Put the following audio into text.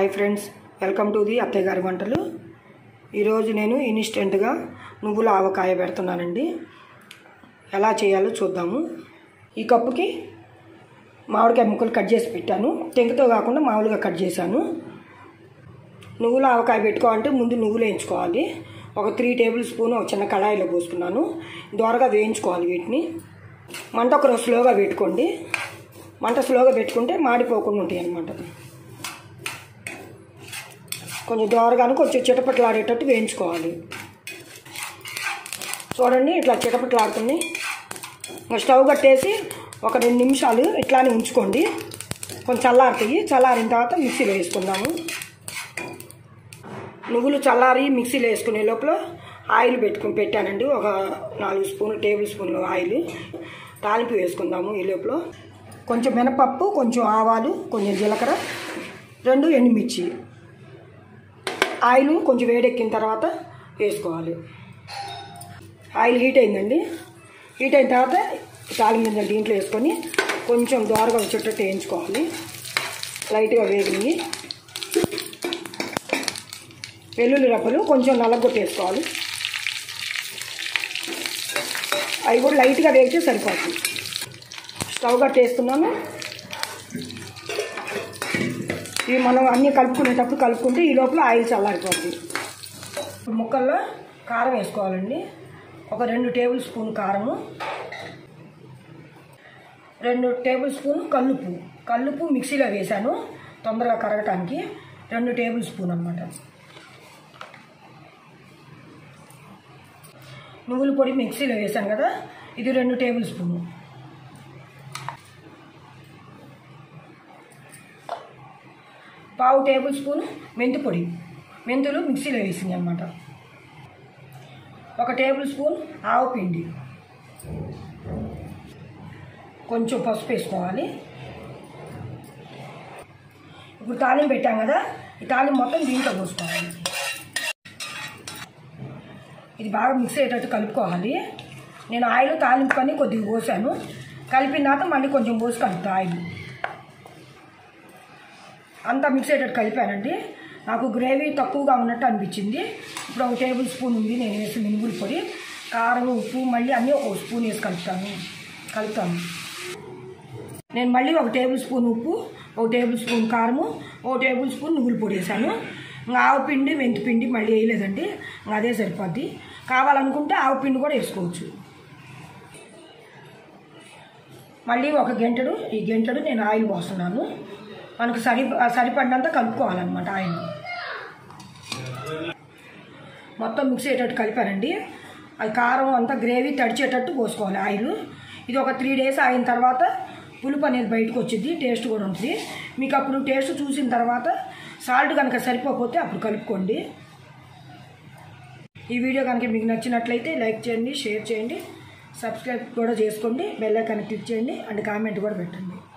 hi friends welcome to the అత్తయ్య గారి వంటలు ఈరోజు నేను ఇన్స్టెంట్గా నువ్వుల ఆవకాయ పెడుతున్నానండి ఎలా చేయాలో చూద్దాము ఈ కప్పుకి మామిడికాయ ముక్కలు కట్ చేసి పెట్టాను టెంకతో కాకుండా మామూలుగా కట్ చేశాను నువ్వుల ఆవకాయ పెట్టుకోవాలంటే ముందు నువ్వులు వేయించుకోవాలి ఒక త్రీ టేబుల్ స్పూన్ ఒక చిన్న కళాయిలో పోసుకున్నాను దోరగా వేయించుకోవాలి వీటిని మంట ఒక స్లోగా పెట్టుకోండి మంట స్లోగా పెట్టుకుంటే మాడిపోకుండా ఉంటాయి అన్నమాట కొంచెం దోరగాను కొంచెం చిటపట్లాడేటట్టు వేయించుకోవాలి చూడండి ఇట్లా చిటపట్లాడుతుంది ఇంకా స్టవ్ కట్టేసి ఒక రెండు నిమిషాలు ఇట్లానే ఉంచుకోండి కొంచెం చల్లారుతాయి చల్లారిన తర్వాత మిక్సీలో వేసుకుందాము నువ్వులు చల్లారి మిక్సీలో వేసుకునే లోపల ఆయిల్ పెట్టుకుని పెట్టానండి ఒక నాలుగు స్పూన్లు టేబుల్ స్పూన్లు ఆయిల్ తాలింపు వేసుకుందాము ఈ లోపల కొంచెం మినపప్పు కొంచెం ఆవాలు కొంచెం జీలకర్ర రెండు ఎండుమిర్చి ఆయిల్ కొంచెం వేడెక్కిన తర్వాత వేసుకోవాలి ఆయిల్ హీట్ అయిందండి హీట్ అయిన తర్వాత తాలింపు దీంట్లో వేసుకొని కొంచెం దోరగా వచ్చేటట్టు వేయించుకోవాలి లైట్గా వేగినాయి వెల్లుల్లి రబ్బలు కొంచెం నల్లగొట్టేసుకోవాలి అవి కూడా లైట్గా వేగితే సరిపోతుంది స్టవ్ కట్టేస్తున్నాను ఇవి మనం అన్నీ కలుపుకునేటప్పుడు కలుపుకుంటే ఈ లోపల ఆయిల్ చల్లారిపోతుంది ముక్కల్లో కారం వేసుకోవాలండి ఒక రెండు టేబుల్ స్పూన్ కారము రెండు టేబుల్ స్పూన్ కల్లుపు కల్లుపు మిక్సీలో వేశాను తొందరగా కరగటానికి రెండు టేబుల్ స్పూన్ అనమాట నువ్వుల పొడి మిక్సీలో వేసాను కదా ఇది రెండు టేబుల్ స్పూన్ పావు టేబుల్ స్పూన్ మెంతి పొడి మెంతులు మిక్సీలో వేసింది అనమాట ఒక టేబుల్ స్పూన్ ఆవు పిండి కొంచెం పసుపు వేసుకోవాలి ఇప్పుడు తాలింపు పెట్టాం కదా ఈ తాలింపు మొత్తం దీంట్లో పోసుకోవాలి ఇది బాగా మిక్స్ అయ్యేటట్టు కలుపుకోవాలి నేను ఆయిల్ తాలింపు కానీ కొద్దిగా పోసాను కలిపిన తర్వాత మళ్ళీ కొంచెం పోసి కలుపుతా ఆయిల్ అంతా మిక్స్ అయ్యేటట్టు కలిపానండి నాకు గ్రేవీ తక్కువగా ఉన్నట్టు అనిపించింది ఇప్పుడు ఒక టేబుల్ స్పూన్ ఉంది నేను వేసి మినుగుల పొడి కారం ఉప్పు మళ్ళీ అన్నీ ఒక స్పూన్ వేసి కలుపుతాను కలుపుతాను నేను మళ్ళీ ఒక టేబుల్ స్పూన్ ఉప్పు ఒక టేబుల్ స్పూన్ కారము ఒక టేబుల్ స్పూన్ నువ్వుల పొడి వేసాను ఇంకా ఆవు పిండి మెంతి పిండి మళ్ళీ వేయలేదండి ఇంకా అదే సరిపోద్ది కావాలనుకుంటే ఆవు పిండి కూడా వేసుకోవచ్చు మళ్ళీ ఒక గంటడు ఈ గంటడు నేను ఆయిల్ పోస్తున్నాను మనకు సరి సరిపడినంత కలుపుకోవాలన్నమాట ఆయిల్ మొత్తం మిక్స్ అయ్యేటట్టు కలిపానండి అది కారం అంతా గ్రేవీ తడిచేటట్టు పోసుకోవాలి ఆయిల్ ఇది ఒక త్రీ డేస్ అయిన తర్వాత పులుపు అనేది బయటకు వచ్చింది టేస్ట్ కూడా ఉంటుంది మీకు అప్పుడు టేస్ట్ చూసిన తర్వాత సాల్ట్ కనుక సరిపోకపోతే అప్పుడు కలుపుకోండి ఈ వీడియో కనుక మీకు నచ్చినట్లయితే లైక్ చేయండి షేర్ చేయండి సబ్స్క్రైబ్ కూడా చేసుకోండి బెల్ ఐకాన్ క్లిక్ చేయండి అండ్ కామెంట్ కూడా పెట్టండి